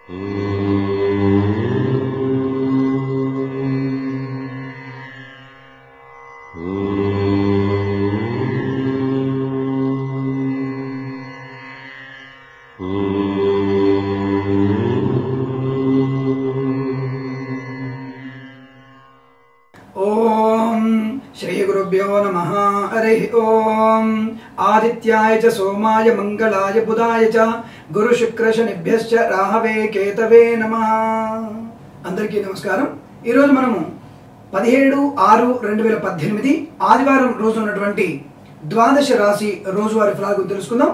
ఓం శ్రీ గురుభ్యో నమ హరి ఓం ఆదిత్యాయ చ సోమాయ మంగళాయ బుధాయ చ గురు శుక్ర శనిభ్యశ్చ రాహవే కేతవే నమ అందరికీ నమస్కారం ఈరోజు మనము పదిహేడు ఆరు రెండు వేల పద్దెనిమిది ఆదివారం రోజు ఉన్నటువంటి ద్వాదశ రాశి రోజువారి ఫలాలు గురించి తెలుసుకుందాం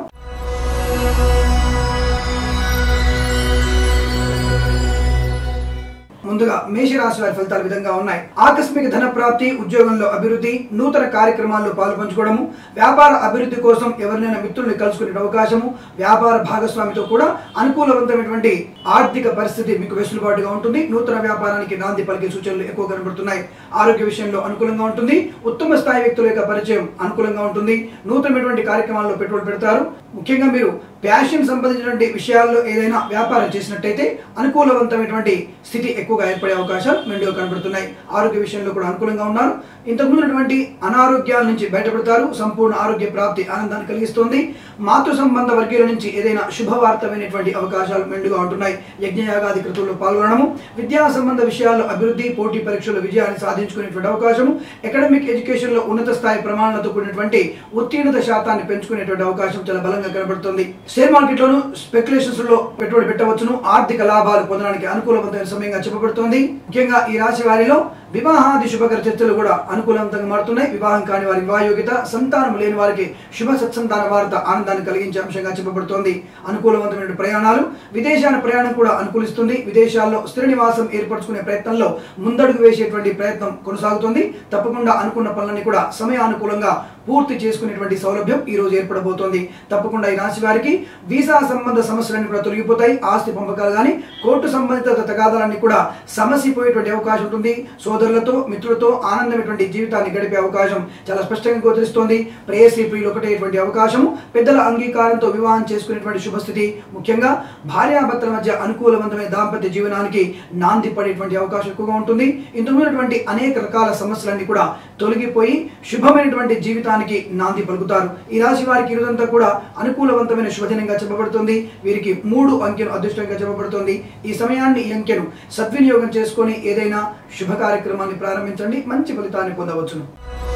ముందుగా మేషరాశి వారి ఫలితాలు ఈ విధంగా ఉన్నాయి ఆకస్మిక ధన ప్రాప్తి ఉద్యోగంలో అభివృద్ధి నూతన కార్యక్రమాల్లో పాల్పంచుకోవడము వ్యాపార అభివృద్ధి కోసం ఎవరినైనా మిత్రుల్ని కలుసుకునే అవకాశము వ్యాపార భాగస్వామితో కూడా అనుకూలవంతమైనటువంటి ఆర్థిక పరిస్థితి మీకు వెసులుబాటుగా ఉంటుంది నూతన వ్యాపారానికి నాంది పలికే సూచనలు ఎక్కువ కనబడుతున్నాయి ఆరోగ్య విషయంలో అనుకూలంగా ఉంటుంది ఉత్తమ స్థాయి వ్యక్తుల యొక్క పరిచయం అనుకూలంగా ఉంటుంది నూతనమైనటువంటి కార్యక్రమాల్లో పెట్టుబడి పెడతారు ముఖ్యంగా మీరు ప్యాషన్ సంబంధించినటువంటి విషయాల్లో ఏదైనా వ్యాపారం చేసినట్టయితే అనుకూలవంతమైనటువంటి స్థితి ఎక్కువగా ఏర్పడే అవకాశాలు మెండుగా కనబడుతున్నాయి ఆరోగ్య విషయంలో కూడా అనుకూలంగా ఉన్నారు ఇంతకుముందు ఉన్నటువంటి అనారోగ్యాల నుంచి బయటపడతారు సంపూర్ణ ఆరోగ్య ప్రాప్తి ఆనందాన్ని కలిగిస్తుంది మాతృ సంబంధ వర్గీయుల నుంచి ఏదైనా శుభవార్తమైనటువంటి అవకాశాలు మెండుగా ఉంటున్నాయి యజ్ఞయాగాది కృతుల్లో పాల్గొనడము విద్యా సంబంధ విషయాల్లో అభివృద్ధి పోటీ పరీక్షల్లో విజయాన్ని సాధించుకునేటువంటి అవకాశము అకాడమిక్ ఎడ్యుకేషన్ లో ఉన్నత స్థాయి ప్రమాణాలతో కూడినటువంటి ఉత్తీర్ణత శాతాన్ని పెంచుకునేటువంటి అవకాశం చాలా బలంగా కనబడుతుంది షేర్ మార్కెట్ లోను స్పెక్యులేషన్స్ లో పెట్టుబడి పెట్టవచ్చును ఆర్థిక లాభాలు పొందడానికి అనుకూలవంతమైన సమయంగా చెప్పబడుతోంది ముఖ్యంగా ఈ రాశి వారిలో వివాహాది శుభకర చర్చలు కూడా అనుకూలవంతంగా మారుతున్నాయి వివాహం కాని వారి వివాహ యోగ్యత సంతానం లేని వారికి శుభ సత్సంతాన వార్త ఆనందాన్ని కలిగించే అంశంగా చెప్పబడుతోంది అనుకూలవంతమైన ప్రయాణాలు విదేశాల ప్రయాణం కూడా అనుకూలిస్తుంది విదేశాల్లో స్థిర నివాసం ఏర్పరచుకునే ప్రయత్నంలో ముందడుగు వేసేటువంటి ప్రయత్నం కొనసాగుతుంది తప్పకుండా అనుకున్న పనులన్నీ కూడా సమయానుకూలంగా పూర్తి చేసుకునేటువంటి సౌలభ్యం ఈ రోజు ఏర్పడబోతోంది తప్పకుండా ఈ రాశి వారికి వీసా సంబంధ సమస్యలన్నీ కూడా తొలగిపోతాయి ఆస్తి పంపకాలు కానీ కోర్టు సంబంధిత తగాదాలన్నీ కూడా సమసిపోయేటువంటి అవకాశం ఉంటుంది సోదరులతో మిత్రులతో ఆనందమైనటువంటి జీవితాన్ని గడిపే అవకాశం చాలా స్పష్టంగా గోచరిస్తోంది ప్రేయసీ ప్రియులు ఒకటేటువంటి అవకాశము పెద్దల అంగీకారంతో వివాహం చేసుకునేటువంటి శుభస్థితి ముఖ్యంగా భార్యాభర్తల మధ్య అనుకూలవంతమైన దాంపత్య జీవనానికి నాంది పడేటువంటి అవకాశం ఎక్కువగా ఉంటుంది ఇందుకున్నటువంటి అనేక రకాల సమస్యలన్నీ కూడా తొలగిపోయి శుభమైనటువంటి జీవితానికి నాంది పలుకుతారు ఈ రాశి వారికి ఈ రోజంతా కూడా అనుకూలవంతమైన శుభదినంగా చెప్పబడుతుంది వీరికి మూడు అంకెను అదృష్టంగా చెప్పబడుతుంది ఈ సమయాన్ని ఈ అంకెను సద్వినియోగం చేసుకొని ఏదైనా శుభ కార్యక్రమాన్ని ప్రారంభించండి మంచి ఫలితాన్ని పొందవచ్చును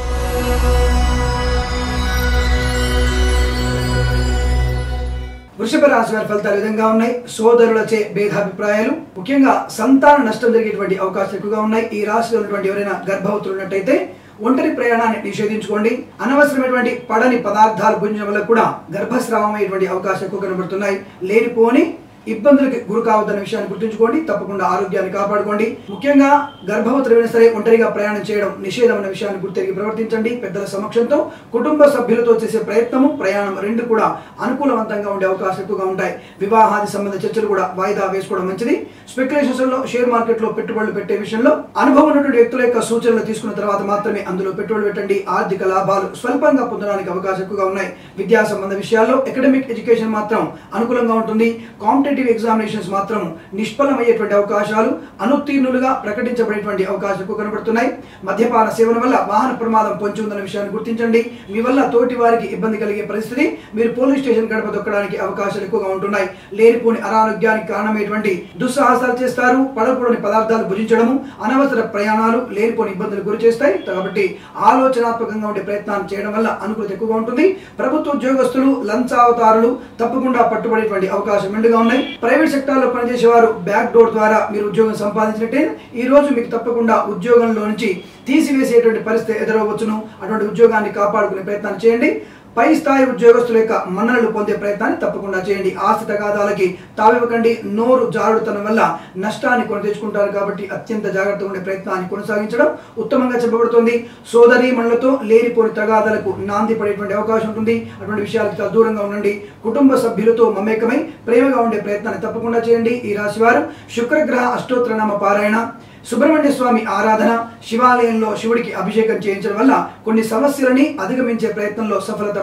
వృషభ రాశి వారి ఫలితాలు ఈ విధంగా ఉన్నాయి సోదరులచే భేదాభిప్రాయాలు ముఖ్యంగా సంతాన నష్టం జరిగేటువంటి అవకాశాలు ఎక్కువగా ఉన్నాయి ఈ రాశిలో ఉన్నటువంటి ఎవరైనా గర్భవతులు ఉన్నట్టయితే ఒంటరి ప్రయాణాన్ని నిషేధించుకోండి అనవసరమైనటువంటి పడని పదార్థాలు భుజించడం వల్ల కూడా గర్భస్రావం అయ్యేటువంటి అవకాశాలు ఎక్కువ కనబడుతున్నాయి లేనిపోని ఇబ్బందులకు గురి కావద్దన్న విషయాన్ని గుర్తుంచుకోండి తప్పకుండా ఆరోగ్యాన్ని కాపాడుకోండి ముఖ్యంగా గర్భవతులైనా సరే ఒంటరిగా ప్రయాణం చేయడం నిషేధం అన్న విషయాన్ని గుర్తెరిగి ప్రవర్తించండి పెద్దల సమక్షంతో కుటుంబ సభ్యులతో చేసే ప్రయత్నము ప్రయాణం రెండు కూడా అనుకూలవంతంగా ఉండే అవకాశాలు ఎక్కువగా ఉంటాయి వివాహాది సంబంధ చర్చలు కూడా వాయిదా వేసుకోవడం మంచిది స్పెక్యులేషన్స్ లో షేర్ మార్కెట్ లో పెట్టుబడులు పెట్టే విషయంలో అనుభవం ఉన్నటువంటి వ్యక్తుల యొక్క సూచనలు తీసుకున్న తర్వాత మాత్రమే అందులో పెట్టుబడి పెట్టండి ఆర్థిక లాభాలు స్వల్పంగా పొందడానికి అవకాశం ఎక్కువగా ఉన్నాయి విద్యా సంబంధ విషయాల్లో అకాడమిక్ ఎడ్యుకేషన్ మాత్రం అనుకూలంగా ఉంటుంది కాంపిటేటివ్ ఎగ్జామినేషన్స్ మాత్రం నిష్ఫలమయ్యేటువంటి అవకాశాలు అనుత్తీర్ణులుగా ప్రకటించబడేటువంటి అవకాశాలు ఎక్కువ కనబడుతున్నాయి మద్యపాన సేవన వల్ల వాహన ప్రమాదం పొంచి ఉందన్న విషయాన్ని గుర్తించండి మీ వల్ల తోటి వారికి ఇబ్బంది కలిగే పరిస్థితి మీరు పోలీస్ స్టేషన్ గడప దొక్కడానికి అవకాశాలు ఎక్కువగా ఉంటున్నాయి లేనిపోని అనారోగ్యానికి కారణమైనటువంటి దుస్సాహసాలు చేస్తారు పడకూడని పదార్థాలు భుజించడము అనవసర ప్రయాణాలు లేనిపోని ఇబ్బందులు గురి చేస్తాయి కాబట్టి ఆలోచనాత్మకంగా ఉండే ప్రయత్నాన్ని చేయడం వల్ల అనుకూలత ఎక్కువగా ఉంటుంది ప్రభుత్వ ఉద్యోగస్తులు లంచావతారులు తప్పకుండా పట్టుబడేటువంటి అవకాశం మెండుగా ఉన్నాయి ప్రైవేట్ సెక్టార్ లో పనిచేసే వారు బ్యాక్ డోర్ ద్వారా మీరు ఉద్యోగం సంపాదించినట్టే ఈ రోజు మీకు తప్పకుండా ఉద్యోగంలో నుంచి తీసివేసేటువంటి పరిస్థితి ఎదురవచ్చును అటువంటి ఉద్యోగాన్ని కాపాడుకునే ప్రయత్నాన్ని చేయండి పై స్థాయి ఉద్యోగస్తుల యొక్క మన్ననలు పొందే ప్రయత్నాన్ని తప్పకుండా చేయండి ఆస్తి తగాదాలకి తావివ్వకండి నోరు జారుడుతనం వల్ల నష్టాన్ని కొని తెచ్చుకుంటారు కాబట్టి అత్యంత జాగ్రత్తగా ఉండే ప్రయత్నాన్ని కొనసాగించడం ఉత్తమంగా చెప్పబడుతుంది సోదరి మనులతో లేనిపోని తగాదాలకు నాంది పడేటువంటి అవకాశం ఉంటుంది అటువంటి విషయాలకు చాలా దూరంగా ఉండండి కుటుంబ సభ్యులతో మమేకమై ప్రేమగా ఉండే ప్రయత్నాన్ని తప్పకుండా చేయండి ఈ రాశివారు శుక్రగ్రహ అష్టోత్తరనామ పారాయణ సుబ్రహ్మణ్య స్వామి ఆరాధన శివాలయంలో శివుడికి అభిషేకం చేయించడం వల్ల కొన్ని సమస్యలని అధిగమించే ప్రయత్నంలో సఫలత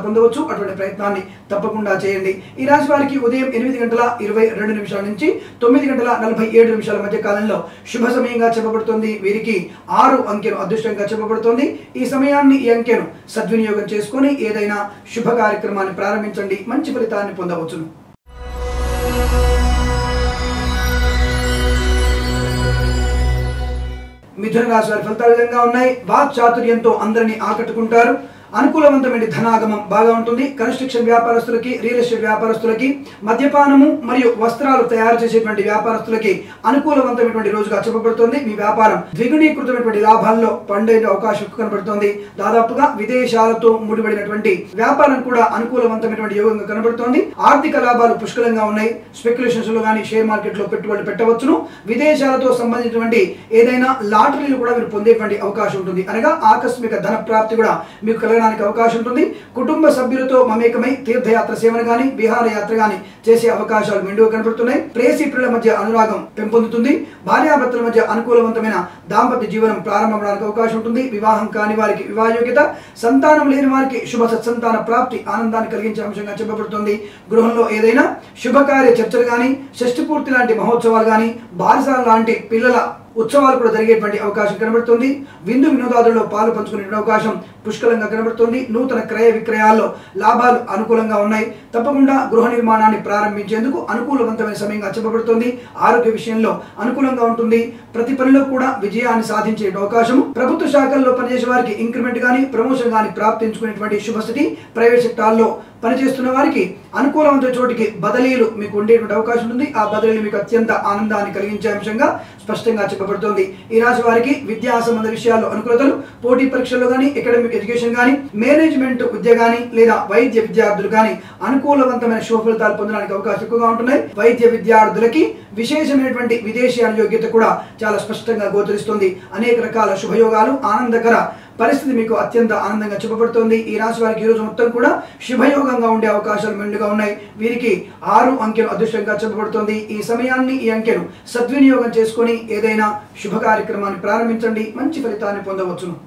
పొందవచ్చు అటువంటి ప్రయత్నాన్ని తప్పకుండా చేయండి ఈ రాశి వారికి ఉదయం ఎనిమిది గంటల ఇరవై రెండు నిమిషాల నుంచి తొమ్మిది గంటల నలభై ఏడు నిమిషాల మధ్య కాలంలో శుభ సమయంగా చెప్పబడుతుంది వీరికి ఆరు అంకెను అదృష్టంగా చెప్పబడుతుంది ఈ సమయాన్ని ఈ అంకెను సద్వినియోగం చేసుకొని ఏదైనా శుభ కార్యక్రమాన్ని ప్రారంభించండి మంచి ఫలితాన్ని పొందవచ్చును మిథున రాశి వారి ఫలితాలు ఈ విధంగా ఉన్నాయి వాక్ చాతుర్యంతో అందరినీ ఆకట్టుకుంటారు అనుకూలవంతమైన ధనాగమం బాగా ఉంటుంది కన్స్ట్రక్షన్ వ్యాపారస్తులకి రియల్ ఎస్టేట్ వ్యాపారస్తులకి మద్యపానము మరియు వస్త్రాలు తయారు చేసేటువంటి వ్యాపారస్తులకి అనుకూలవంతమైనటువంటి రోజుగా చెప్పబడుతుంది మీ వ్యాపారం ద్విగుణీకృతమైనటువంటి లాభాల్లో పండే అవకాశం ఎక్కువ కనబడుతోంది దాదాపుగా విదేశాలతో ముడిపడినటువంటి వ్యాపారం కూడా అనుకూలవంతమైనటువంటి యోగంగా కనబడుతోంది ఆర్థిక లాభాలు పుష్కలంగా ఉన్నాయి స్పెక్యులేషన్స్ లో కానీ షేర్ మార్కెట్ లో పెట్టుబడి పెట్టవచ్చును విదేశాలతో సంబంధించినటువంటి ఏదైనా లాటరీలు కూడా మీరు పొందేటువంటి అవకాశం ఉంటుంది అనగా ఆకస్మిక ధన ప్రాప్తి కూడా మీకు కలగడానికి అవకాశం ఉంటుంది కుటుంబ సభ్యులతో మమేకమై తీర్థయాత్ర సేవన గాని విహారయాత్ర గాని చేసే అవకాశాలు మెండుగా కనబడుతున్నాయి ప్రేసి ప్రియుల మధ్య అనురాగం పెంపొందుతుంది భార్యాభర్తల మధ్య అనుకూలవంతమైన దాంపత్య జీవనం ప్రారంభమవడానికి అవకాశం ఉంటుంది వివాహం కాని వారికి వివాహయోగ్యత సంతానం లేని వారికి శుభ సత్సంతాన ప్రాప్తి ఆనందాన్ని కలిగించే అంశంగా చెప్పబడుతుంది గృహంలో ఏదైనా శుభకార్య చర్చలు కానీ షష్ఠి పూర్తి లాంటి మహోత్సవాలు కానీ బారిసాల లాంటి పిల్లల ఉత్సవాలు కూడా జరిగేటువంటి అవకాశం కనబడుతుంది విందు వినోదాదుల్లో పాలు పంచుకునే అవకాశం పుష్కలంగా కనబడుతుంది నూతన క్రయ విక్రయాల్లో లాభాలు అనుకూలంగా ఉన్నాయి తప్పకుండా గృహ నిర్మాణాన్ని ప్రారంభించేందుకు అనుకూలవంతమైన సమయంగా చెప్పబడుతుంది ఆరోగ్య విషయంలో అనుకూలంగా ఉంటుంది ప్రతి పనిలో కూడా విజయాన్ని సాధించే అవకాశం ప్రభుత్వ శాఖల్లో పనిచేసే వారికి ఇంక్రిమెంట్ కానీ ప్రమోషన్ కానీ ప్రాప్తించుకునేటువంటి శుభస్థితి ప్రైవేట్ సెక్టార్లో పనిచేస్తున్న వారికి అనుకూలవంతమైన చోటికి బదిలీలు మీకు ఉండేటువంటి అవకాశం ఉంటుంది ఆ బదిలీలు మీకు అత్యంత ఆనందాన్ని కలిగించే అంశంగా స్పష్టంగా చెప్పబడుతోంది ఈ రాశి వారికి విద్యా సంబంధ విషయాల్లో అనుకూలతలు పోటీ పరీక్షల్లో కానీ అకాడమిక్ ఎడ్యుకేషన్ కానీ మేనేజ్మెంట్ విద్య కానీ లేదా వైద్య విద్యార్థులు కానీ అనుకూలవంతమైన శుభ ఫలితాలు పొందడానికి అవకాశం ఎక్కువగా ఉంటున్నాయి వైద్య విద్యార్థులకి విశేషమైనటువంటి విదేశీయాల యోగ్యత కూడా చాలా స్పష్టంగా గోచరిస్తుంది అనేక రకాల శుభయోగాలు ఆనందకర పరిస్థితి మీకు అత్యంత ఆనందంగా చెప్పబడుతోంది ఈ రాశి వారికి ఈ రోజు మొత్తం కూడా శుభయోగంగా ఉండే అవకాశాలు మెండుగా ఉన్నాయి వీరికి ఆరు అంకెలు అదృష్టంగా చెప్పబడుతోంది ఈ సమయాన్ని ఈ అంకెను సద్వినియోగం చేసుకొని ఏదైనా శుభ కార్యక్రమాన్ని ప్రారంభించండి మంచి ఫలితాన్ని పొందవచ్చును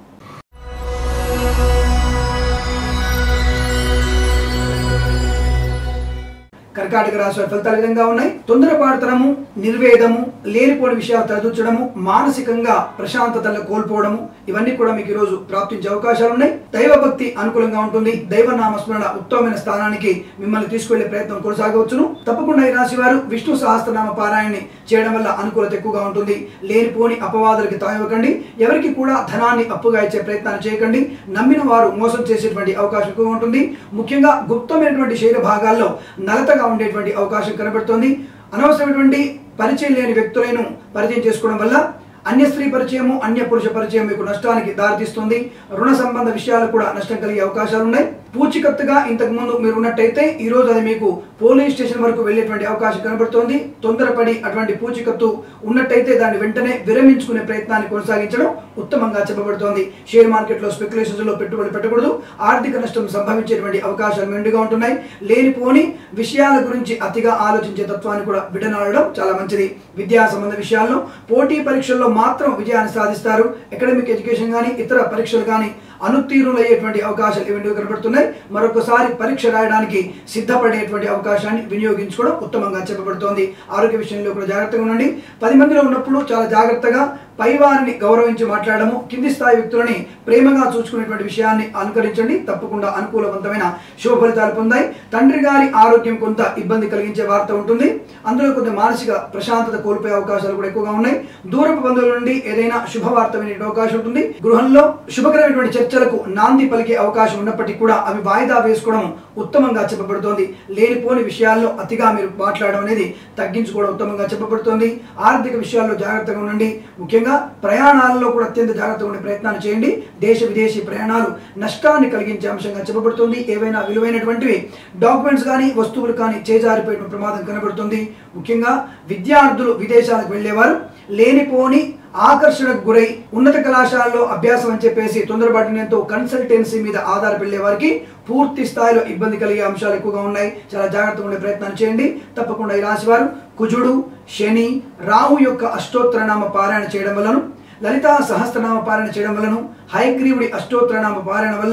కర్కాటక రాశి వారి ఫలితాలు ఈ విధంగా ఉన్నాయి తొందరపాటుతనము నిర్వేదము లేనిపోని విషయాలు తలదూర్చడము మానసికంగా ప్రశాంతతను కోల్పోవడము ఇవన్నీ కూడా మీకు ఈరోజు ప్రాప్తించే అవకాశాలు ఉన్నాయి దైవభక్తి అనుకూలంగా ఉంటుంది దైవ నామస్మరణ ఉత్తమమైన స్థానానికి మిమ్మల్ని తీసుకెళ్లే ప్రయత్నం కొనసాగవచ్చును తప్పకుండా ఈ రాశి వారు విష్ణు సహస్రనామ పారాయణని చేయడం వల్ల అనుకూలత ఎక్కువగా ఉంటుంది లేనిపోని అపవాదులకి తావివ్వకండి ఎవరికి కూడా ధనాన్ని అప్పుగా ఇచ్చే ప్రయత్నాన్ని చేయకండి నమ్మిన వారు మోసం చేసేటువంటి అవకాశం ఎక్కువగా ఉంటుంది ముఖ్యంగా గుప్తమైనటువంటి శరీర భాగాల్లో నలతగా ఉండేటువంటి అవకాశం కనబడుతోంది అనవసరమైనటువంటి పరిచయం లేని వ్యక్తులను పరిచయం చేసుకోవడం వల్ల అన్య స్త్రీ పరిచయము అన్య పురుష పరిచయం మీకు నష్టానికి దారితీస్తుంది రుణ సంబంధ విషయాలు కూడా నష్టం కలిగే అవకాశాలు ఉన్నాయి పూచికత్తుగా ఇంతకు ముందు మీరు ఉన్నట్టయితే ఈ రోజు అది మీకు పోలీస్ స్టేషన్ వరకు వెళ్ళేటువంటి అవకాశం కనబడుతోంది తొందరపడి అటువంటి పూచికత్తు ఉన్నట్టయితే దాన్ని వెంటనే విరమించుకునే ప్రయత్నాన్ని కొనసాగించడం ఉత్తమంగా చెప్పబడుతోంది షేర్ మార్కెట్ లో స్పెక్యులేషన్స్ లో పెట్టుబడి పెట్టకూడదు ఆర్థిక నష్టం సంభవించేటువంటి అవకాశాలు మెండుగా ఉంటున్నాయి లేనిపోని విషయాల గురించి అతిగా ఆలోచించే తత్వాన్ని కూడా విడనాడడం చాలా మంచిది విద్యా సంబంధ విషయాల్లో పోటీ పరీక్షల్లో మాత్రం విజయాన్ని సాధిస్తారు అకాడమిక్ ఎడ్యుకేషన్ కానీ ఇతర పరీక్షలు కానీ అనుత్తీర్ణులు అయ్యేటువంటి అవకాశాలు ఇవన్నీ కనబడుతున్నాయి మరొకసారి పరీక్ష రాయడానికి సిద్ధపడేటువంటి అవకాశాన్ని వినియోగించుకోవడం ఉత్తమంగా చెప్పబడుతోంది ఆరోగ్య విషయంలో కూడా జాగ్రత్తగా ఉండండి పది మందిలో ఉన్నప్పుడు చాలా జాగ్రత్తగా పైవారిని గౌరవించి మాట్లాడము కింది స్థాయి వ్యక్తులని ప్రేమగా చూసుకునేటువంటి విషయాన్ని అనుకరించండి తప్పకుండా అనుకూలవంతమైన శుభ ఫలితాలు పొందాయి తండ్రి గారి ఆరోగ్యం కొంత ఇబ్బంది కలిగించే వార్త ఉంటుంది అందులో కొంత మానసిక ప్రశాంతత కోల్పోయే అవకాశాలు కూడా ఎక్కువగా ఉన్నాయి దూరపు బంధువుల నుండి ఏదైనా శుభవార్త వినే అవకాశం ఉంటుంది గృహంలో శుభకరమైనటువంటి చర్చలకు నాంది పలికే అవకాశం ఉన్నప్పటికీ కూడా అవి వాయిదా వేసుకోవడం ఉత్తమంగా చెప్పబడుతోంది లేనిపోని విషయాల్లో అతిగా మీరు మాట్లాడడం అనేది తగ్గించుకోవడం ఉత్తమంగా చెప్పబడుతోంది ఆర్థిక విషయాల్లో జాగ్రత్తగా ఉండండి ముఖ్యంగా ప్రయాణాలలో కూడా అత్యంత జాగ్రత్తగా ఉండే ప్రయత్నాన్ని చేయండి దేశ విదేశీ ప్రయాణాలు నష్టాన్ని కలిగించే అంశంగా చెప్పబడుతుంది ఏవైనా విలువైనటువంటివి డాక్యుమెంట్స్ కానీ వస్తువులు కానీ చేజారిపోయే ప్రమాదం కనబడుతుంది ముఖ్యంగా విద్యార్థులు విదేశాలకు వెళ్ళేవారు లేనిపోని ఆకర్షణకు గురై ఉన్నత కళాశాలలో అభ్యాసం అని చెప్పేసి తొందరపాటునంతో కన్సల్టెన్సీ మీద ఆధారపడే వారికి పూర్తి స్థాయిలో ఇబ్బంది కలిగే అంశాలు ఎక్కువగా ఉన్నాయి చాలా జాగ్రత్తగా ఉండే ప్రయత్నం చేయండి తప్పకుండా ఈ రాశి వారు కుజుడు శని రాహు యొక్క అష్టోత్తరనామ పారాయణ చేయడం వలన లలితా సహస్రనామ పారాయణ చేయడం వలన హైగ్రీవుడి అష్టోత్తరనామ పారాయణ వల్ల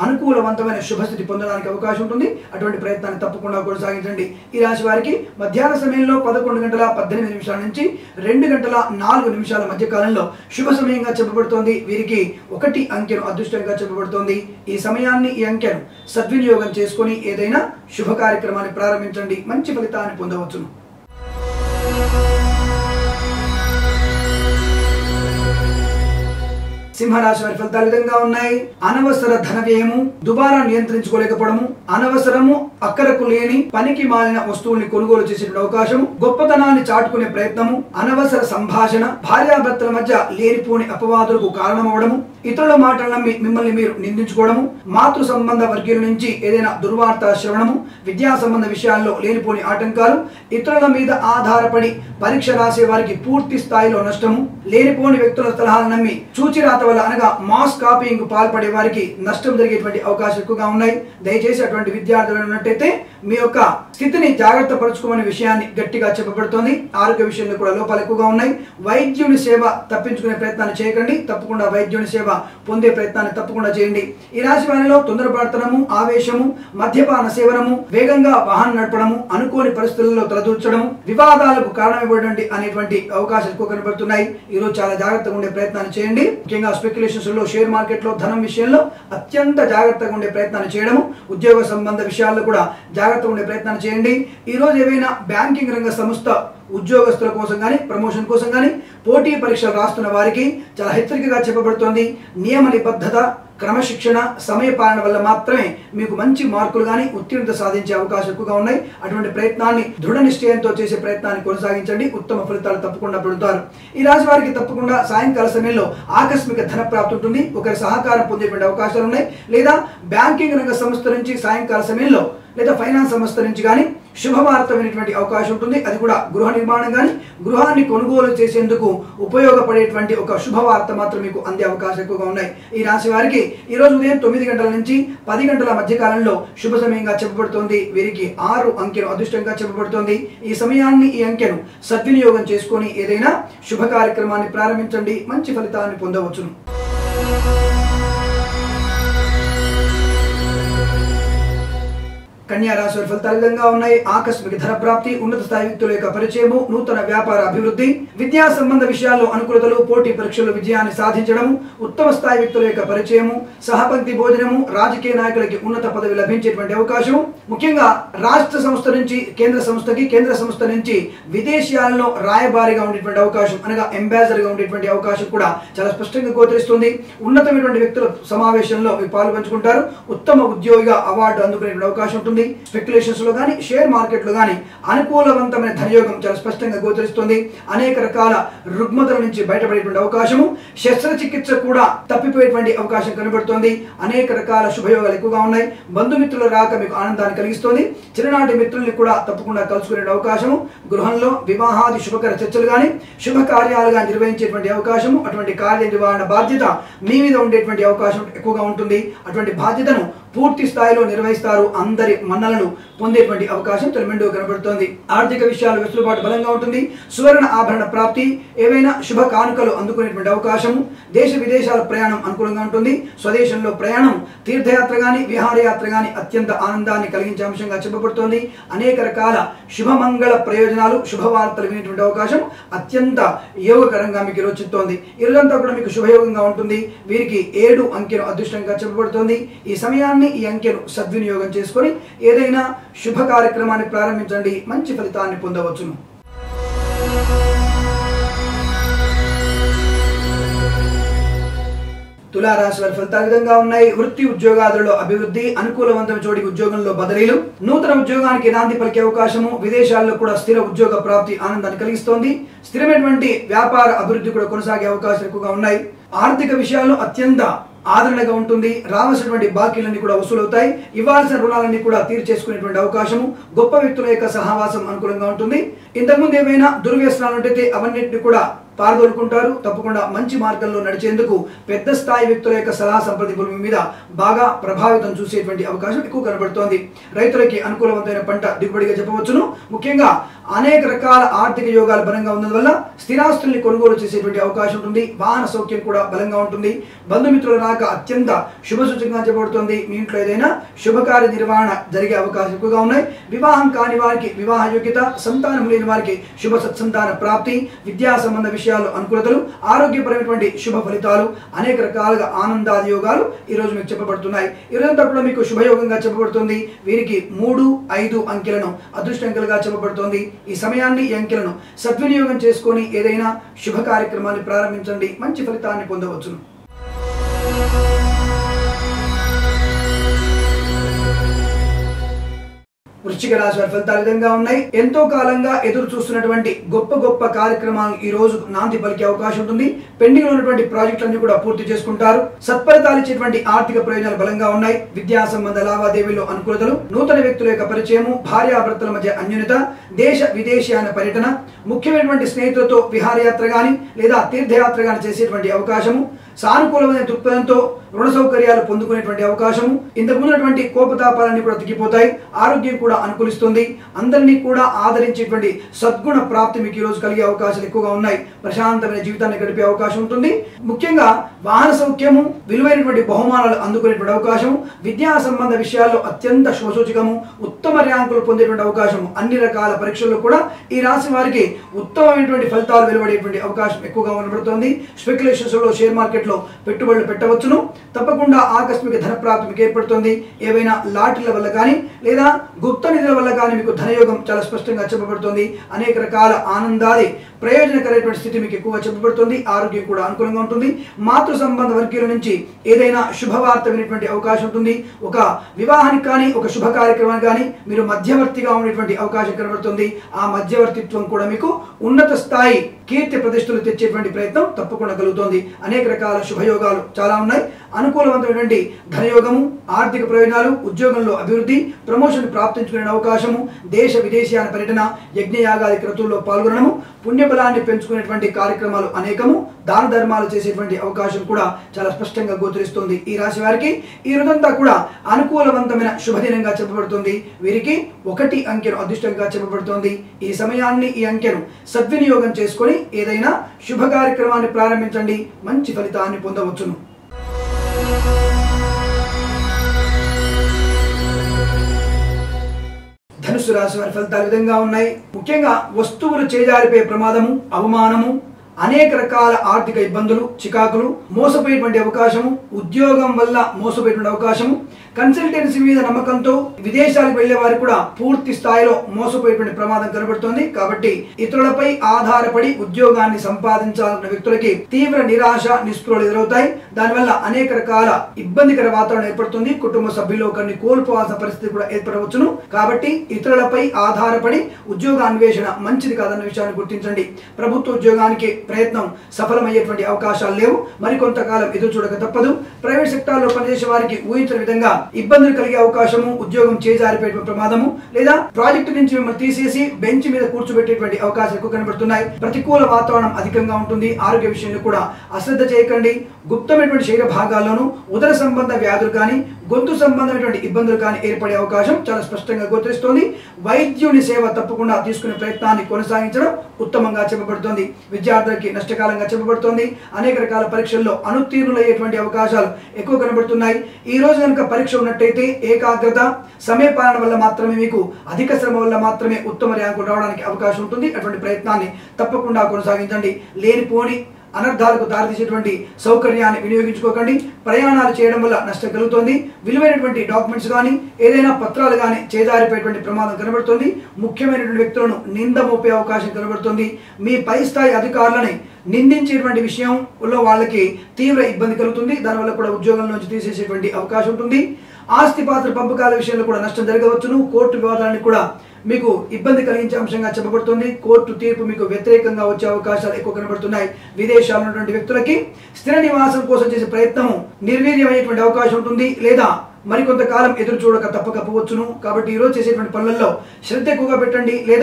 అనుకూలవంతమైన శుభస్థితి పొందడానికి అవకాశం ఉంటుంది అటువంటి ప్రయత్నాన్ని తప్పకుండా కొనసాగించండి ఈ రాశి వారికి మధ్యాహ్న సమయంలో పదకొండు గంటల పద్దెనిమిది నిమిషాల నుంచి రెండు గంటల నాలుగు నిమిషాల మధ్య కాలంలో శుభ సమయంగా చెప్పబడుతోంది వీరికి ఒకటి అంకెను అదృష్టంగా చెప్పబడుతోంది ఈ సమయాన్ని ఈ అంకెను సద్వినియోగం చేసుకొని ఏదైనా శుభ కార్యక్రమాన్ని ప్రారంభించండి మంచి ఫలితాన్ని పొందవచ్చును సింహరాశి వారి ఫలితాలు ఈ విధంగా ఉన్నాయి అనవసర ధన వ్యయము దుబారా నియంత్రించుకోలేకపోవడము అనవసరము అక్కరకు లేని పనికి మాలిన వస్తువుల్ని కొనుగోలు చేసే అవకాశము గొప్పతనాన్ని చాటుకునే ప్రయత్నము అనవసర సంభాషణ భార్యాభర్తల మధ్య లేనిపోని అపవాదులకు కారణమవడము ఇతరుల మాటలు నమ్మి మిమ్మల్ని మీరు నిందించుకోవడము మాతృ సంబంధ వర్గీయుల నుంచి ఏదైనా దుర్వార్త శ్రవణము విద్యా సంబంధ విషయాల్లో లేనిపోని ఆటంకాలు ఇతరుల మీద ఆధారపడి పరీక్ష రాసే వారికి పూర్తి స్థాయిలో నష్టము లేనిపోని వ్యక్తుల సలహాలు నమ్మి చూచిరాత వల్ల అనగా మాస్ కాపీయింగ్ పాల్పడే వారికి నష్టం జరిగేటువంటి అవకాశం ఎక్కువగా ఉన్నాయి దయచేసి అటువంటి విద్యార్థులు ఉన్నట్టయితే మీ యొక్క స్థితిని జాగ్రత్త పరచుకోమనే విషయాన్ని గట్టిగా చెప్పబడుతోంది ఆరోగ్య విషయంలో కూడా లోపాలు ఎక్కువగా ఉన్నాయి వైద్యుని సేవ తప్పించుకునే ప్రయత్నాన్ని చేయకండి తప్పకుండా వైద్యుని సేవ పొందే ప్రయత్నాన్ని తప్పకుండా చేయండి ఈ రాశి వారిలో తొందరపడతనము ఆవేశము మద్యపాన సేవనము వేగంగా వాహనం నడపడము అనుకోని పరిస్థితుల్లో తలదూర్చడము వివాదాలకు కారణమైనటువంటి అనేటువంటి అవకాశాలు ఎక్కువ కనబడుతున్నాయి ఈ రోజు చాలా జాగ్రత్తగా ఉండే ప్రయత్నాన్ని చేయండి ముఖ్యంగా స్పెక్యులేషన్స్ లో షేర్ మార్కెట్ లో ధనం విషయంలో అత్యంత జాగ్రత్తగా ఉండే ప్రయత్నాన్ని చేయడము ఉద్యోగ సంబంధ విషయాల్లో కూడా జాగ్రత్తగా ఉండే ప్రయత్నాన్ని చేయండి ఈ రోజు ఏవైనా బ్యాంకింగ్ రంగ సంస్థ ఉద్యోగస్తుల కోసం కానీ ప్రమోషన్ కోసం కానీ పోటీ పరీక్షలు రాస్తున్న వారికి చాలా హెచ్చరికగా చెప్పబడుతోంది నియమ నిబద్ధత క్రమశిక్షణ సమయ పాలన వల్ల మాత్రమే మీకు మంచి మార్కులు కానీ ఉత్తీర్ణత సాధించే అవకాశం ఎక్కువగా ఉన్నాయి అటువంటి ప్రయత్నాన్ని దృఢ నిశ్చయంతో చేసే ప్రయత్నాన్ని కొనసాగించండి ఉత్తమ ఫలితాలు తప్పకుండా పొందుతారు ఈ రాశి వారికి తప్పకుండా సాయంకాల సమయంలో ఆకస్మిక ధన ప్రాప్తి ఉంటుంది ఒకరి సహకారం పొందేటువంటి అవకాశాలు ఉన్నాయి లేదా బ్యాంకింగ్ రంగ సంస్థ నుంచి సాయంకాల సమయంలో లేదా ఫైనాన్స్ సంస్థ నుంచి కానీ శుభవార్తమైనటువంటి అవకాశం ఉంటుంది అది కూడా గృహ నిర్మాణం కానీ గృహాన్ని కొనుగోలు చేసేందుకు ఉపయోగపడేటువంటి ఒక శుభవార్త మాత్రం మీకు అందే అవకాశం ఎక్కువగా ఉన్నాయి ఈ రాశి వారికి ఈ రోజు ఉదయం తొమ్మిది గంటల నుంచి పది గంటల మధ్య కాలంలో శుభ సమయంగా చెప్పబడుతోంది వీరికి ఆరు అంకెను అదృష్టంగా చెప్పబడుతోంది ఈ సమయాన్ని ఈ అంకెను సద్వినియోగం చేసుకొని ఏదైనా శుభ కార్యక్రమాన్ని ప్రారంభించండి మంచి ఫలితాన్ని పొందవచ్చును కన్యా రాశి వారి ఫలితాలు ఈ విధంగా ఉన్నాయి ఆకస్మిక ధన ప్రాప్తి ఉన్నత స్థాయి వ్యక్తుల యొక్క పరిచయము నూతన వ్యాపార అభివృద్ధి విద్యా సంబంధ విషయాల్లో అనుకూలతలు పోటీ పరీక్షల్లో విజయాన్ని సాధించడము ఉత్తమ స్థాయి వ్యక్తుల యొక్క పరిచయము సహపంక్తి భోజనము రాజకీయ నాయకులకి ఉన్నత పదవి లభించేటువంటి అవకాశము ముఖ్యంగా రాష్ట్ర సంస్థ నుంచి కేంద్ర సంస్థకి కేంద్ర సంస్థ నుంచి విదేశీయాలలో రాయబారిగా ఉండేటువంటి అవకాశం అనగా అంబాసిడర్ గా ఉండేటువంటి అవకాశం కూడా చాలా స్పష్టంగా గోచరిస్తుంది ఉన్నతమైనటువంటి వ్యక్తుల సమావేశంలో మీరు పాల్పంచుకుంటారు ఉత్తమ ఉద్యోగిగా అవార్డు అందుకునేటువంటి అవకాశం ఉంటుంది స్పెక్యులేషన్స్ లో కానీ షేర్ మార్కెట్ లో కానీ అనుకూలవంతమైన ధనయోగం చాలా స్పష్టంగా గోచరిస్తుంది అనేక రకాల రుగ్మతల నుంచి బయటపడేటువంటి అవకాశము శస్త్రచికిత్స కూడా తప్పిపోయేటువంటి అవకాశం కనబడుతోంది అనేక రకాల శుభయోగాలు ఎక్కువగా ఉన్నాయి బంధుమిత్రుల రాక మీకు ఆనందాన్ని కలిగిస్తుంది చిన్ననాటి మిత్రుల్ని కూడా తప్పకుండా కలుసుకునే అవకాశము గృహంలో వివాహాది శుభకర చర్చలు కానీ శుభకార్యాలుగా నిర్వహించేటువంటి అవకాశము అటువంటి కార్య నిర్వహణ బాధ్యత మీ మీద ఉండేటువంటి అవకాశం ఎక్కువగా ఉంటుంది అటువంటి బాధ్యతను పూర్తి స్థాయిలో నిర్వహిస్తారు అందరి మన్నలను పొందేటువంటి అవకాశం తొలిమెండు కనబడుతోంది ఆర్థిక విషయాలు వెసులుబాటు బలంగా ఉంటుంది సువర్ణ ఆభరణ ప్రాప్తి ఏవైనా శుభ కానుకలు అందుకునేటువంటి అవకాశము దేశ విదేశాల ప్రయాణం అనుకూలంగా ఉంటుంది స్వదేశంలో ప్రయాణం తీర్థయాత్ర గాని విహారయాత్ర గాని అత్యంత ఆనందాన్ని కలిగించే అంశంగా చెప్పబడుతోంది అనేక రకాల శుభమంగళ ప్రయోజనాలు శుభవార్తలు వినేటువంటి అవకాశం అత్యంత యోగకరంగా మీకు రోజుతోంది ఈ రోజంతా కూడా మీకు శుభయోగంగా ఉంటుంది వీరికి ఏడు అంకెను అదృష్టంగా చెప్పబడుతోంది ఈ సమయాన్ని ఈ అంకెను సద్వినియోగం చేసుకొని ఏదైనా శుభ కార్యక్రమాన్ని ప్రారంభించండి మంచి ఫలితాన్ని పొందవచ్చును తులారాశి వారి ఫలితాలు ఈ విధంగా ఉన్నాయి వృత్తి ఉద్యోగాదులలో అభివృద్ధి అనుకూలవంతమైన చోటికి ఉద్యోగంలో బదిలీలు నూతన ఉద్యోగానికి నాంది పలికే అవకాశము విదేశాల్లో కూడా స్థిర ఉద్యోగ ప్రాప్తి ఆనందాన్ని కలిగిస్తోంది స్థిరమైనటువంటి వ్యాపార అభివృద్ధి కూడా కొనసాగే అవకాశాలు ఎక్కువగా ఉన్నాయి ఆర్థిక విషయాల్లో అత్యంత ఆదరణగా ఉంటుంది రావాల్సినటువంటి బాకీలన్నీ కూడా వసూలవుతాయి ఇవ్వాల్సిన రుణాలన్నీ కూడా తీర్చేసుకునేటువంటి అవకాశము గొప్ప వ్యక్తుల యొక్క సహవాసం అనుకూలంగా ఉంటుంది ఇంతకుముందు ఏమైనా దుర్వ్యసనాలు ఉంటే అవన్నింటినీ కూడా పారదోలుకుంటారు తప్పకుండా మంచి మార్గంలో నడిచేందుకు పెద్ద స్థాయి వ్యక్తుల యొక్క సలహా సంప్రదింపుల మీ మీద బాగా ప్రభావితం చూసేటువంటి అవకాశం ఎక్కువ కనబడుతోంది రైతులకి అనుకూలవంతమైన పంట దిగుబడిగా చెప్పవచ్చును ముఖ్యంగా అనేక రకాల ఆర్థిక యోగాలు బలంగా ఉన్నందువల్ల స్థిరాస్తుల్ని కొనుగోలు చేసేటువంటి అవకాశం ఉంటుంది వాహన సౌఖ్యం కూడా బలంగా ఉంటుంది బంధుమిత్రుల రాక అత్యంత శుభ సూచకంగా చెప్పబడుతుంది మీ ఇంట్లో ఏదైనా శుభకార్య నిర్వహణ జరిగే అవకాశం ఎక్కువగా ఉన్నాయి వివాహం కాని వారికి వివాహ యోగ్యత సంతానం లేని వారికి శుభ సత్సంతాన ప్రాప్తి విద్యా సంబంధ విషయాలు అనుకూలతలు ఆరోగ్యపరమైనటువంటి శుభ ఫలితాలు అనేక రకాలుగా ఆనందాది యోగాలు ఈ రోజు మీకు చెప్పబడుతున్నాయి ఈ రోజంతా కూడా మీకు శుభయోగంగా చెప్పబడుతుంది వీరికి మూడు ఐదు అంకెలను అదృష్ట అంకెలుగా చెప్పబడుతోంది ఈ సమయాన్ని ఈ అంకెలను సద్వినియోగం చేసుకొని ఏదైనా శుభ కార్యక్రమాన్ని ప్రారంభించండి మంచి ఫలితాన్ని పొందవచ్చును వృశ్చిక రాశి వారి ఫలితాలు ఈ విధంగా ఉన్నాయి ఎంతో కాలంగా ఎదురు చూస్తున్నటువంటి గొప్ప గొప్ప కార్యక్రమాలు ఈ రోజు నాంది పలికే అవకాశం ఉంటుంది పెండింగ్ లో ఉన్నటువంటి ప్రాజెక్టులన్నీ కూడా పూర్తి చేసుకుంటారు సత్ఫలితాలు ఇచ్చేటువంటి ఆర్థిక ప్రయోజనాలు బలంగా ఉన్నాయి విద్యా సంబంధ లావాదేవీల్లో అనుకూలతలు నూతన వ్యక్తుల యొక్క పరిచయము భార్యాభర్తల మధ్య అన్యోన్యత దేశ విదేశీయాన పర్యటన ముఖ్యమైనటువంటి స్నేహితులతో విహారయాత్ర గాని లేదా తీర్థయాత్ర గాని చేసేటువంటి అవకాశము సానుకూలమైన దృక్పథంతో రుణ సౌకర్యాలు పొందుకునేటువంటి అవకాశము ఇంతకు ముందున్నటువంటి కోపతాపాలన్నీ కూడా తగ్గిపోతాయి ఆరోగ్యం కూడా అనుకూలిస్తుంది అందరినీ కూడా ఆదరించేటువంటి సద్గుణ ప్రాప్తి మీకు ఈ రోజు కలిగే అవకాశాలు ఎక్కువగా ఉన్నాయి ప్రశాంతమైన జీవితాన్ని గడిపే అవకాశం ఉంటుంది ముఖ్యంగా వాహన సౌఖ్యము విలువైనటువంటి బహుమానాలు అందుకునేటువంటి అవకాశం విద్యా సంబంధ విషయాల్లో అత్యంత శుభసూచకము ఉత్తమ ర్యాంకులు పొందేటువంటి అవకాశం అన్ని రకాల పరీక్షల్లో కూడా ఈ రాశి వారికి ఉత్తమమైనటువంటి ఫలితాలు వెలువడేటువంటి అవకాశం ఎక్కువగా కనబడుతోంది స్పెక్యులేషన్స్ లో షేర్ మార్కెట్ లో పెట్టుబడులు పెట్టవచ్చును తప్పకుండా ఆకస్మిక ధన ప్రాప్తి మీకు ఏర్పడుతుంది ఏవైనా లాటరీల వల్ల కానీ లేదా గుప్త నిధుల వల్ల కానీ మీకు ధనయోగం చాలా స్పష్టంగా చెప్పబడుతుంది అనేక రకాల ఆనందాది ప్రయోజనకరమైనటువంటి స్థితి మీకు ఎక్కువగా చెప్పబడుతుంది ఆరోగ్యం కూడా అనుకూలంగా ఉంటుంది మాతృ సంబంధ వర్గీయుల నుంచి ఏదైనా శుభవార్త వినేటువంటి అవకాశం ఉంటుంది ఒక వివాహానికి కానీ ఒక శుభ కార్యక్రమానికి కానీ మీరు మధ్యవర్తిగా ఉండేటువంటి అవకాశం కనబడుతుంది ఆ మధ్యవర్తిత్వం కూడా మీకు ఉన్నత స్థాయి కీర్తి ప్రతిష్టలు తెచ్చేటువంటి ప్రయత్నం తప్పకుండా కలుగుతోంది అనేక రకాల శుభయోగాలు చాలా ఉన్నాయి అనుకూలవంతమైనటువంటి ధనయోగము ఆర్థిక ప్రయోజనాలు ఉద్యోగంలో అభివృద్ధి ప్రమోషన్ ప్రాప్తించుకునే అవకాశము దేశ విదేశీయాన పర్యటన యజ్ఞయాగాది క్రతువుల్లో పాల్గొనడము పుణ్యబలాన్ని పెంచుకునేటువంటి కార్యక్రమాలు అనేకము దాన ధర్మాలు చేసేటువంటి అవకాశం కూడా చాలా స్పష్టంగా గోచరిస్తుంది ఈ రాశి వారికి ఈ రోజంతా కూడా అనుకూలవంతమైన శుభదినంగా చెప్పబడుతుంది వీరికి ఒకటి అంకెను అదృష్టంగా చెప్పబడుతోంది ఈ సమయాన్ని ఈ అంకెను సద్వినియోగం చేసుకొని ఏదైనా శుభ కార్యక్రమాన్ని ప్రారంభించండి మంచి ఫలితాన్ని పొందవచ్చును ధనుసు రాశి వారి ఫలితాలు ఈ విధంగా ఉన్నాయి ముఖ్యంగా వస్తువులు చేజారిపోయే ప్రమాదము అవమానము అనేక రకాల ఆర్థిక ఇబ్బందులు చికాకులు మోసపోయేటువంటి అవకాశము ఉద్యోగం వల్ల మోసపోయేటువంటి అవకాశము కన్సల్టెన్సీ మీద నమ్మకంతో విదేశాలకు వెళ్లే వారికి కూడా పూర్తి స్థాయిలో మోసపోయేటువంటి ప్రమాదం కనబడుతోంది కాబట్టి ఇతరులపై ఆధారపడి ఉద్యోగాన్ని సంపాదించాలన్న వ్యక్తులకి తీవ్ర నిరాశ నిస్పృహలు ఎదురవుతాయి దానివల్ల అనేక రకాల ఇబ్బందికర వాతావరణం ఏర్పడుతుంది కుటుంబ సభ్యులు ఒకరిని కోల్పోవాల్సిన పరిస్థితి కూడా ఏర్పడవచ్చును కాబట్టి ఇతరులపై ఆధారపడి ఉద్యోగ అన్వేషణ మంచిది కాదన్న విషయాన్ని గుర్తించండి ప్రభుత్వ ఉద్యోగానికి ప్రయత్నం సఫలమయ్యేటువంటి అవకాశాలు లేవు మరికొంతకాలం ఎదురు చూడక తప్పదు ప్రైవేట్ సెక్టార్లో పనిచేసే వారికి ఊహించిన విధంగా ఇబ్బందులు కలిగే అవకాశము ఉద్యోగం చేజారిపోయే ప్రమాదము లేదా ప్రాజెక్టు నుంచి మిమ్మల్ని తీసేసి బెంచ్ మీద కూర్చోబెట్టేటువంటి అవకాశాలు ఎక్కువ కనబడుతున్నాయి ప్రతికూల వాతావరణం అధికంగా ఉంటుంది ఆరోగ్య విషయంలో కూడా అశ్రద్ధ చేయకండి గుప్తమైనటువంటి శరీర భాగాల్లోనూ ఉదర సంబంధ వ్యాధులు కానీ గొంతు సంబంధమైనటువంటి ఇబ్బందులు కానీ ఏర్పడే అవకాశం చాలా స్పష్టంగా గోచరిస్తోంది వైద్యుని సేవ తప్పకుండా తీసుకునే ప్రయత్నాన్ని కొనసాగించడం ఉత్తమంగా చెప్పబడుతోంది విద్యార్థులకి నష్టకాలంగా చెప్పబడుతోంది అనేక రకాల పరీక్షల్లో అనుత్తీర్ణులయ్యేటువంటి అవకాశాలు ఎక్కువ కనబడుతున్నాయి ఈ రోజు కనుక పరీక్ష ఉన్నట్టయితే ఏకాగ్రత సమయపాలన వల్ల మాత్రమే మీకు అధిక శ్రమ వల్ల మాత్రమే ఉత్తమ ర్యాంకు రావడానికి అవకాశం ఉంటుంది అటువంటి ప్రయత్నాన్ని తప్పకుండా కొనసాగించండి లేనిపోని అనర్థాలకు దారితీసేటువంటి సౌకర్యాన్ని వినియోగించుకోకండి ప్రయాణాలు చేయడం వల్ల నష్టం కలుగుతోంది విలువైనటువంటి డాక్యుమెంట్స్ కానీ ఏదైనా పత్రాలు కానీ చేదారిపోయేటువంటి ప్రమాదం కనబడుతుంది ముఖ్యమైనటువంటి వ్యక్తులను నింద మోపే అవకాశం కనబడుతుంది మీ పై స్థాయి అధికారులని నిందించేటువంటి విషయంలో వాళ్ళకి తీవ్ర ఇబ్బంది కలుగుతుంది దానివల్ల కూడా ఉద్యోగం నుంచి తీసేసేటువంటి అవకాశం ఉంటుంది ఆస్తి పాత్ర పంపకాల విషయంలో కూడా నష్టం జరగవచ్చును కోర్టు వివాదాన్ని కూడా మీకు ఇబ్బంది కలిగించే అంశంగా చెప్పబడుతుంది కోర్టు తీర్పు మీకు వ్యతిరేకంగా వచ్చే అవకాశాలు ఎక్కువ కనబడుతున్నాయి విదేశాల్లో ఉన్నటువంటి వ్యక్తులకి స్థిర నివాసం కోసం చేసే ప్రయత్నము నిర్వీర్యమయ్యేటువంటి అవకాశం ఉంటుంది లేదా మరికొంతకాలం ఎదురు చూడక తప్పకపోవచ్చును కాబట్టి ఈరోజు చేసేటువంటి పనులలో శ్రద్ధ ఎక్కువగా పెట్టండి లేదా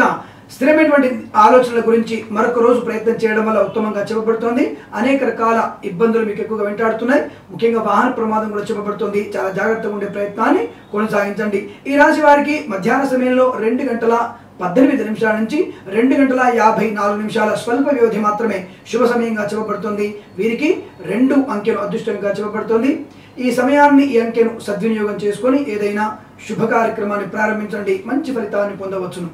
స్థిరమైనటువంటి ఆలోచనల గురించి మరొక రోజు ప్రయత్నం చేయడం వల్ల ఉత్తమంగా చెప్పబడుతోంది అనేక రకాల ఇబ్బందులు మీకు ఎక్కువగా వెంటాడుతున్నాయి ముఖ్యంగా వాహన ప్రమాదం కూడా చెప్పబడుతుంది చాలా జాగ్రత్తగా ఉండే ప్రయత్నాన్ని కొనసాగించండి ఈ రాశి వారికి మధ్యాహ్న సమయంలో రెండు గంటల పద్దెనిమిది నిమిషాల నుంచి రెండు గంటల యాభై నాలుగు నిమిషాల స్వల్ప వ్యవధి మాత్రమే శుభ సమయంగా చెప్పబడుతుంది వీరికి రెండు అంకెలు అదృష్టంగా చెప్పబడుతుంది ఈ సమయాన్ని ఈ అంకెను సద్వినియోగం చేసుకొని ఏదైనా శుభ కార్యక్రమాన్ని ప్రారంభించండి మంచి ఫలితాన్ని పొందవచ్చును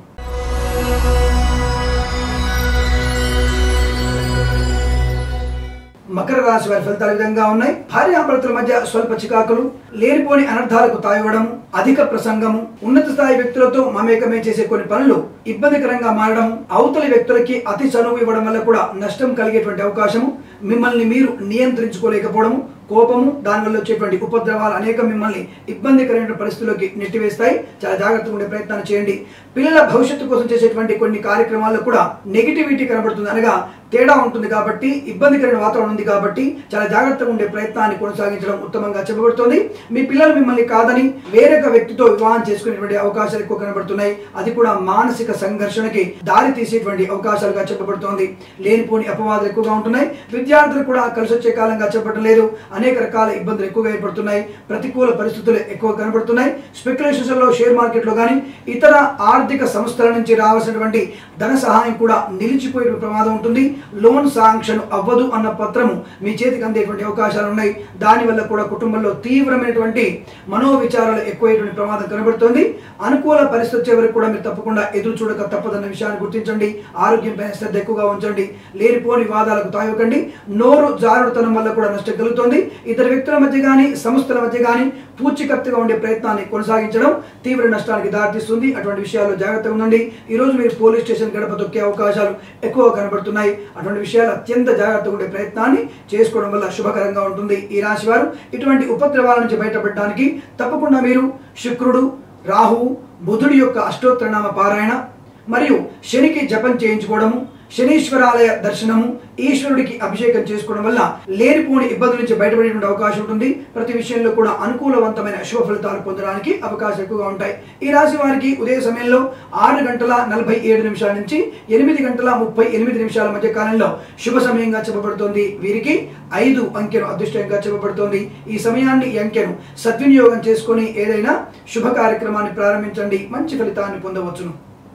మకర రాశి వారి ఫలితాలు ఈ విధంగా ఉన్నాయి భార్యాభర్తల మధ్య స్వల్ప చికాకులు లేనిపోని అనర్థాలకు తావివ్వడము అధిక ప్రసంగము ఉన్నత స్థాయి వ్యక్తులతో మమేకమే చేసే కొన్ని పనులు ఇబ్బందికరంగా మారడం అవతలి వ్యక్తులకి అతి చనువు ఇవ్వడం వల్ల కూడా నష్టం కలిగేటువంటి అవకాశము మిమ్మల్ని మీరు నియంత్రించుకోలేకపోవడము కోపము దానివల్ల వచ్చేటువంటి ఉపద్రవాలు అనేక మిమ్మల్ని ఇబ్బందికరమైన పరిస్థితుల్లోకి నెట్టివేస్తాయి చాలా జాగ్రత్తగా ఉండే ప్రయత్నాన్ని చేయండి పిల్లల భవిష్యత్తు కోసం చేసేటువంటి కొన్ని కార్యక్రమాల్లో కూడా నెగిటివిటీ కనబడుతుంది అనగా తేడా ఉంటుంది కాబట్టి ఇబ్బందికరమైన వాతావరణం ఉంది కాబట్టి చాలా జాగ్రత్తగా ఉండే ప్రయత్నాన్ని కొనసాగించడం ఉత్తమంగా చెప్పబడుతుంది మీ పిల్లలు మిమ్మల్ని కాదని వేరొక వ్యక్తితో వివాహం చేసుకునేటువంటి అవకాశాలు ఎక్కువ కనబడుతున్నాయి అది కూడా మానసిక సంఘర్షణకి దారి తీసేటువంటి అవకాశాలుగా చెప్పబడుతోంది లేనిపోని అపవాదాలు ఎక్కువగా ఉంటున్నాయి విద్యార్థులు కూడా కలిసి వచ్చే కాలంగా చెప్పడం లేదు అనేక రకాల ఇబ్బందులు ఎక్కువగా ఏర్పడుతున్నాయి ప్రతికూల పరిస్థితులు ఎక్కువ కనబడుతున్నాయి స్పెక్యులేషన్స్ లో షేర్ మార్కెట్ లో కానీ ఇతర ఆర్థిక సంస్థల నుంచి రావాల్సినటువంటి ధన సహాయం కూడా నిలిచిపోయే ప్రమాదం ఉంటుంది లోన్ శాంక్షన్ అవ్వదు అన్న పత్రము మీ చేతికి అందేటువంటి అవకాశాలు ఉన్నాయి దానివల్ల కూడా కుటుంబంలో తీవ్రమైనటువంటి మనోవిచారాలు ఎక్కువైనటువంటి ప్రమాదం కనబడుతోంది అనుకూల పరిస్థితి వచ్చే వరకు కూడా మీరు తప్పకుండా ఎదురు చూడక తప్పదన్న విషయాన్ని గుర్తించండి ఆరోగ్యంపై శ్రద్ధ ఎక్కువగా ఉంచండి లేనిపోని వాదాలకు తాయకండి నోరు జారుడుతనం వల్ల కూడా నష్టం కలుగుతుంది ఇతర వ్యక్తుల మధ్య కానీ సంస్థల మధ్య కానీ పూచికత్తుగా ఉండే ప్రయత్నాన్ని కొనసాగించడం తీవ్ర నష్టానికి దారితీస్తుంది అటువంటి విషయాల్లో జాగ్రత్తగా ఉండండి ఈ రోజు మీరు పోలీస్ స్టేషన్ గడప తొక్కే అవకాశాలు ఎక్కువ కనబడుతున్నాయి అటువంటి విషయాలు అత్యంత జాగ్రత్తగా ఉండే ప్రయత్నాన్ని చేసుకోవడం వల్ల శుభకరంగా ఉంటుంది ఈ రాశి వారు ఇటువంటి ఉపద్రవాల నుంచి బయటపడడానికి తప్పకుండా మీరు శుక్రుడు రాహువు బుధుడి యొక్క అష్టోత్తరనామ పారాయణ మరియు శనికి జపం చేయించుకోవడము శనీశ్వరాలయ దర్శనము ఈశ్వరుడికి అభిషేకం చేసుకోవడం వల్ల లేనిపోని ఇబ్బందుల నుంచి బయటపడేటువంటి అవకాశం ఉంటుంది ప్రతి విషయంలో కూడా అనుకూలవంతమైన శుభ ఫలితాలు పొందడానికి అవకాశం ఎక్కువగా ఉంటాయి ఈ రాశి వారికి ఉదయ సమయంలో ఆరు గంటల నలభై ఏడు నిమిషాల నుంచి ఎనిమిది గంటల ముప్పై ఎనిమిది నిమిషాల మధ్య కాలంలో శుభ సమయంగా చెప్పబడుతోంది వీరికి ఐదు అంకెను అదృష్టంగా చెప్పబడుతోంది ఈ సమయాన్ని ఈ అంకెను సద్వినియోగం చేసుకొని ఏదైనా శుభ కార్యక్రమాన్ని ప్రారంభించండి మంచి ఫలితాన్ని పొందవచ్చును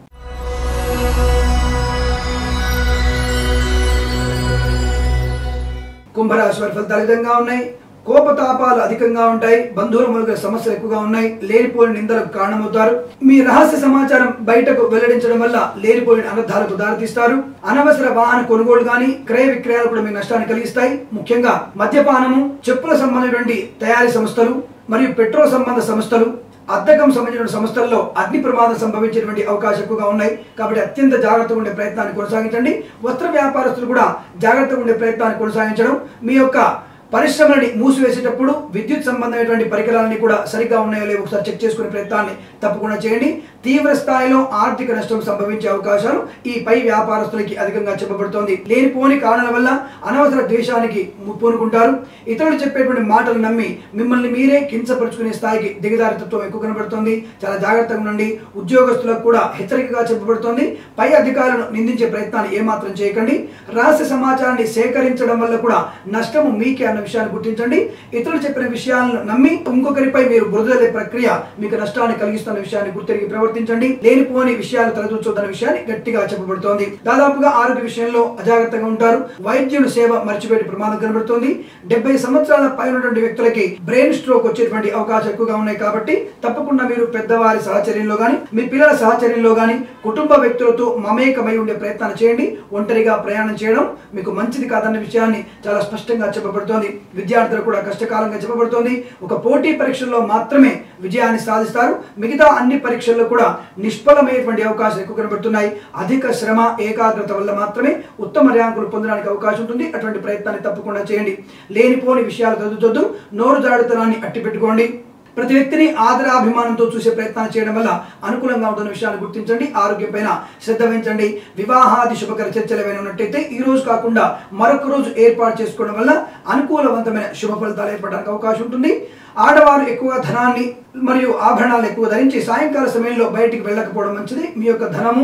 కుంభరాశి వారి ఫలితాలు ఈ విధంగా ఉన్నాయి కోపతాపాలు అధికంగా ఉంటాయి బంధువుల మూలక సమస్యలు ఎక్కువగా ఉన్నాయి లేనిపోయిన నిందలకు కారణమవుతారు మీ రహస్య సమాచారం బయటకు వెల్లడించడం వల్ల లేనిపోయిన అనర్థాలకు దారితీస్తారు అనవసర వాహన కొనుగోలు కానీ క్రయ విక్రయాలు కూడా మీ నష్టాన్ని కలిగిస్తాయి ముఖ్యంగా మద్యపానము చెప్పుల సంబంధించినటువంటి తయారీ సంస్థలు మరియు పెట్రోల్ సంబంధ సంస్థలు అద్దకం సంబంధించిన సంస్థల్లో అగ్ని ప్రమాదం సంభవించేటువంటి అవకాశం ఎక్కువగా ఉన్నాయి కాబట్టి అత్యంత జాగ్రత్తగా ఉండే ప్రయత్నాన్ని కొనసాగించండి వస్త్ర వ్యాపారస్తులు కూడా జాగ్రత్తగా ఉండే ప్రయత్నాన్ని కొనసాగించడం మీ యొక్క పరిశ్రమలని మూసివేసేటప్పుడు విద్యుత్ సంబంధమైనటువంటి పరికరాలని కూడా సరిగ్గా ఉన్నాయో లేవో ఒకసారి చెక్ చేసుకునే ప్రయత్నాన్ని తప్పకుండా చేయండి తీవ్ర స్థాయిలో ఆర్థిక నష్టం సంభవించే అవకాశాలు ఈ పై వ్యాపారస్తులకి అధికంగా చెప్పబడుతోంది లేనిపోని కారణాల వల్ల అనవసర ద్వేషానికి పూనుకుంటారు ఇతరులు చెప్పేటువంటి మాటలు నమ్మి మిమ్మల్ని మీరే కించపరుచుకునే స్థాయికి దిగజారితత్వం ఎక్కువ కనబడుతోంది చాలా జాగ్రత్తగా ఉండండి ఉద్యోగస్తులకు కూడా హెచ్చరికగా చెప్పబడుతోంది పై అధికారులను నిందించే ప్రయత్నాన్ని ఏమాత్రం చేయకండి రహస్య సమాచారాన్ని సేకరించడం వల్ల కూడా నష్టము మీకే అన్న విషయాన్ని గుర్తించండి ఇతరులు చెప్పిన విషయాలను నమ్మి ఇంకొకరిపై మీరు బురదలే ప్రక్రియ మీకు నష్టాన్ని కలిగిస్తున్న విషయాన్ని గుర్తిరిగి ప్రవర్తించండి లేనిపోని విషయాలు తలదూర్చొద్దన్న విషయాన్ని గట్టిగా చెప్పబడుతోంది దాదాపుగా ఆరోగ్య విషయంలో అజాగ్రత్తగా ఉంటారు వైద్యుల సేవ మర్చిపోయే ప్రమాదం కనబడుతోంది డెబ్బై సంవత్సరాల పైన ఉన్నటువంటి వ్యక్తులకి బ్రెయిన్ స్ట్రోక్ వచ్చేటువంటి అవకాశం ఎక్కువగా ఉన్నాయి కాబట్టి తప్పకుండా మీరు పెద్దవారి సహచర్యంలో గాని మీ పిల్లల సహచర్యంలో గాని కుటుంబ వ్యక్తులతో మమేకమై ఉండే ప్రయత్నాన్ని చేయండి ఒంటరిగా ప్రయాణం చేయడం మీకు మంచిది కాదన్న విషయాన్ని చాలా స్పష్టంగా చెప్పబడుతోంది విద్యార్థులు కూడా కష్టకాలంగా చెప్పబడుతోంది ఒక పోటీ పరీక్షల్లో మాత్రమే విజయాన్ని సాధిస్తారు మిగతా అన్ని పరీక్షల్లో కూడా నిష్ఫలమయ్యేటువంటి అవకాశాలు ఎక్కువ కనబడుతున్నాయి అధిక శ్రమ ఏకాగ్రత వల్ల మాత్రమే ఉత్తమ ర్యాంకులు పొందడానికి అవకాశం ఉంటుంది అటువంటి ప్రయత్నాన్ని తప్పకుండా చేయండి లేనిపోని విషయాలు చదువుతొద్దు నోరు జాడుతనాన్ని అట్టి పెట్టుకోండి ప్రతి వ్యక్తిని ఆదరాభిమానంతో చూసే ప్రయత్నాలు చేయడం వల్ల అనుకూలంగా ఉంటున్న విషయాన్ని గుర్తించండి ఆరోగ్యం పైన శ్రద్ధ వహించండి వివాహాది శుభకర చర్చలు ఏమైనా ఉన్నట్టయితే ఈ రోజు కాకుండా మరొక రోజు ఏర్పాటు చేసుకోవడం వల్ల అనుకూలవంతమైన శుభ ఫలితాలు ఏర్పడడానికి అవకాశం ఉంటుంది ఆడవారు ఎక్కువగా ధనాన్ని మరియు ఆభరణాలు ఎక్కువ ధరించి సాయంకాల సమయంలో బయటికి వెళ్ళకపోవడం మంచిది మీ యొక్క ధనము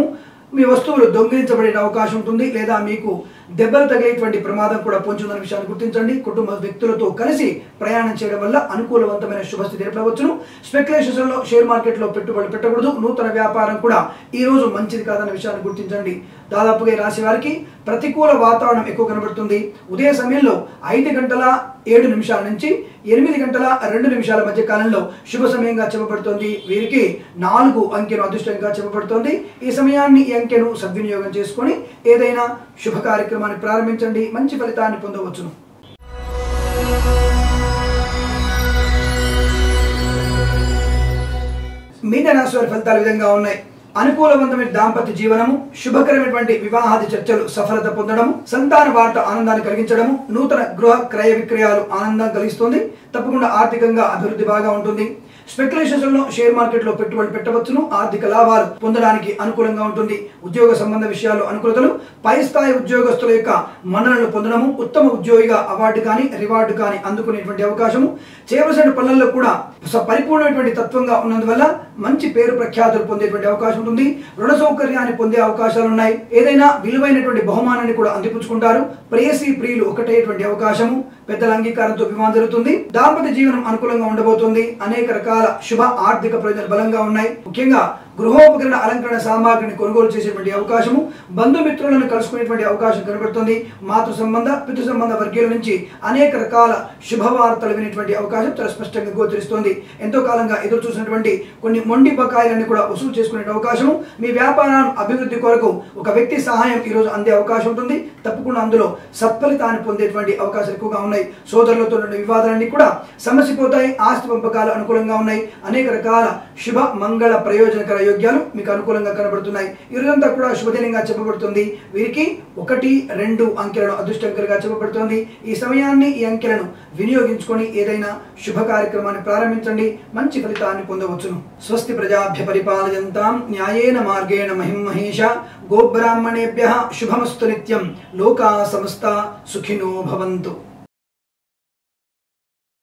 మీ వస్తువులు దొంగిలించబడే అవకాశం ఉంటుంది లేదా మీకు దెబ్బలు తగిలేటువంటి ప్రమాదం కూడా పొంచుందన్న విషయాన్ని గుర్తించండి కుటుంబ వ్యక్తులతో కలిసి ప్రయాణం చేయడం వల్ల అనుకూలవంతమైన శుభస్థితి ఏర్పడవచ్చును స్పెక్యులేషన్స్ లో షేర్ మార్కెట్ లో పెట్టుబడి పెట్టకూడదు నూతన వ్యాపారం కూడా ఈ రోజు మంచిది కాదన్న విషయాన్ని గుర్తించండి దాదాపుగా ఈ రాశి వారికి ప్రతికూల వాతావరణం ఎక్కువ కనబడుతుంది ఉదయ సమయంలో ఐదు గంటల ఏడు నిమిషాల నుంచి ఎనిమిది గంటల రెండు నిమిషాల మధ్య కాలంలో శుభ సమయంగా చెప్పబడుతోంది వీరికి నాలుగు అంకెను అదృష్టంగా చెప్పబడుతోంది ఈ సమయాన్ని ఈ అంకెను సద్వినియోగం చేసుకొని ఏదైనా శుభ కార్యక్రమాన్ని ప్రారంభించండి మంచి ఫలితాన్ని పొందవచ్చును మీన రాశి వారి ఫలితాలు ఈ విధంగా ఉన్నాయి అనుకూలవంతమైన దాంపత్య జీవనము శుభకరమైనటువంటి వివాహాది చర్చలు సఫలత పొందడము సంతాన వార్త ఆనందాన్ని కలిగించడము నూతన గృహ క్రయ విక్రయాలు ఆనందం కలిగిస్తుంది తప్పకుండా ఆర్థికంగా అభివృద్ధి బాగా ఉంటుంది స్పెక్యులేషన్స్ లో షేర్ మార్కెట్ లో పెట్టుబడి పెట్టవచ్చును ఆర్థిక లాభాలు పొందడానికి అనుకూలంగా ఉంటుంది ఉద్యోగ సంబంధ విషయాల్లో అనుకూలతలు పై స్థాయి ఉద్యోగస్తుల యొక్క మన్ననలు పొందడము ఉత్తమ ఉద్యోగిగా అవార్డు కానీ రివార్డు కానీ అందుకునేటువంటి అవకాశము చేయవలసిన పనుల్లో కూడా స- పరిపూర్ణమైనటువంటి తత్వంగా ఉన్నందువల్ల మంచి పేరు ప్రఖ్యాతులు పొందేటువంటి అవకాశం ఉంటుంది రుణ సౌకర్యాన్ని పొందే అవకాశాలు ఉన్నాయి ఏదైనా విలువైనటువంటి బహుమానాన్ని కూడా అందిపుచ్చుకుంటారు ప్రేయసి ప్రియులు ఒకటేటువంటి అవకాశము పెద్దల అంగీకారంతో వివాహం జరుగుతుంది దాంపత్య జీవనం అనుకూలంగా ఉండబోతుంది అనేక రకాల శుభ ఆర్థిక ప్రయోజనాలు బలంగా ఉన్నాయి ముఖ్యంగా గృహోపకరణ అలంకరణ సామాగ్రిని కొనుగోలు చేసేటువంటి అవకాశము బంధుమిత్రులను కలుసుకునేటువంటి అవకాశం కనబడుతుంది మాతృ సంబంధ పితృ సంబంధ వర్గీయుల నుంచి అనేక రకాల శుభవార్తలు వినేటువంటి అవకాశం చాలా స్పష్టంగా గోచరిస్తోంది ఎంతో కాలంగా ఎదురు చూసినటువంటి కొన్ని మొండి బకాయిలన్నీ కూడా వసూలు చేసుకునే అవకాశము మీ వ్యాపారం అభివృద్ధి కొరకు ఒక వ్యక్తి సహాయం ఈ రోజు అందే అవకాశం ఉంటుంది తప్పకుండా అందులో సత్ఫలితాన్ని పొందేటువంటి అవకాశాలు ఎక్కువగా ఉన్నాయి సోదరులతో ఉన్న వివాదాలన్నీ కూడా సమసిపోతాయి ఆస్తి పంపకాలు అనుకూలంగా ఉన్నాయి అనేక రకాల శుభ మంగళ ప్రయోజనకర యోగ్యాలు మీకు అనుకూలంగా కనబడుతున్నాయి ఈ రోజంతా కూడా శుభదినంగా చెప్పబడుతుంది వీరికి ఒకటి రెండు అంకెలను అదృష్టంకరంగా చెప్పబడుతుంది ఈ సమయాన్ని ఈ అంకెలను వినియోగించుకొని ఏదైనా శుభ కార్యక్రమాన్ని ప్రారంభించండి మంచి ఫలితాన్ని పొందవచ్చును స్వస్తి ప్రజాభ్య పరిపాలయంతాం న్యాయేన మార్గేణ మహిం మహేష గోబ్రాహ్మణేభ్య శుభమస్తు నిత్యం లోకా సమస్త సుఖినో భవంతు